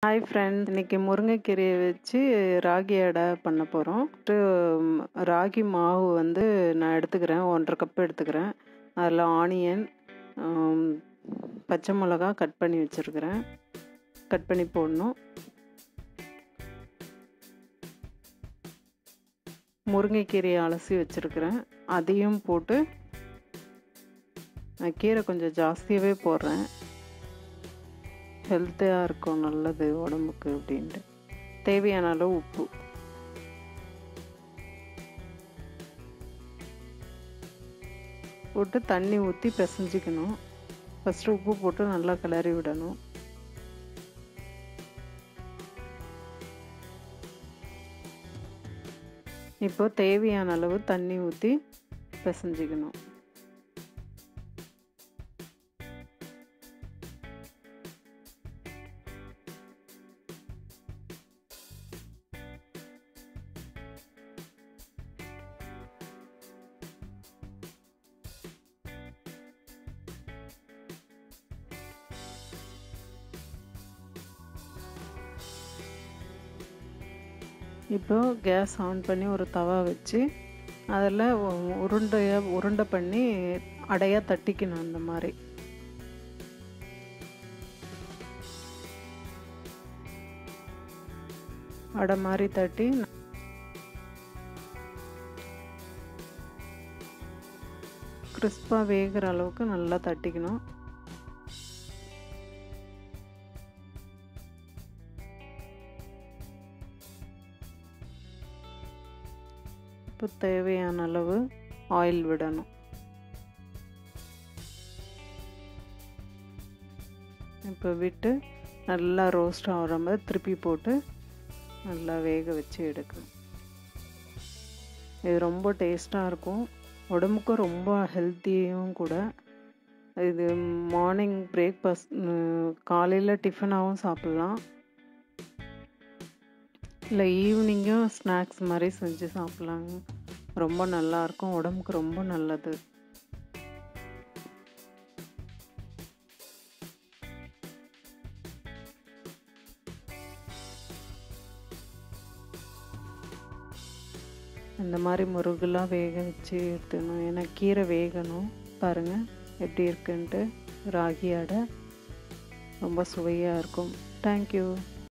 hi friend இன்னைக்கு முருங்கைக்கீரையை வச்சு ராகி அடை பண்ண போகிறோம் ராகி மாவு வந்து நான் எடுத்துக்கிறேன் ஒன்றரை கப் எடுத்துக்கிறேன் அதில் ஆனியன் பச்சை மிளகா கட் பண்ணி வச்சுருக்கிறேன் கட் பண்ணி போடணும் முருங்கைக்கீரையை அலசி வச்சுருக்கிறேன் அதையும் போட்டு நான் கீரை கொஞ்சம் ஜாஸ்தியாகவே போடுறேன் ஹெல்த்தியாக இருக்கும் நல்லது உடம்புக்கு அப்படின்ட்டு தேவையான அளவு உப்பு போட்டு தண்ணி ஊற்றி பிசைஞ்சிக்கணும் ஃபஸ்ட்டு உப்பு போட்டு நல்லா கிளறி விடணும் இப்போ தேவையான அளவு தண்ணி ஊற்றி பிசைஞ்சிக்கணும் இப்போ கேஸ் ஆன் பண்ணி ஒரு தவா வச்சு அதில் உருண்டையாக உருண்டை பண்ணி அடையாக தட்டிக்கணும் அந்த மாதிரி அடை மாதிரி தட்டி கிறிஸ்பாக வேகிற அளவுக்கு நல்லா தட்டிக்கணும் இப்போ தேவையான அளவு ஆயில் விடணும் இப்போ விட்டு நல்லா ரோஸ்ட் ஆகிற மாதிரி திருப்பி போட்டு நல்லா வேக வச்சு எடுக்கணும் இது ரொம்ப டேஸ்ட்டாக இருக்கும் உடம்புக்கும் ரொம்ப ஹெல்த்தியும் கூட இது மார்னிங் பிரேக்ஃபாஸ்ட் காலையில் டிஃபனாகவும் சாப்பிட்லாம் இல்லை ஈவினிங்கும் ஸ்நாக்ஸ் மாதிரி செஞ்சு சாப்பிட்லாங்க ரொம்ப நல்லாயிருக்கும் உடம்புக்கு ரொம்ப நல்லது இந்த மாதிரி முருகெல்லாம் வேக வச்சு எடுத்துக்கணும் ஏன்னா கீரை வேகணும் பாருங்கள் எப்படி இருக்குன்ட்டு ராகி அடை ரொம்ப சுவையாக இருக்கும் தேங்க்யூ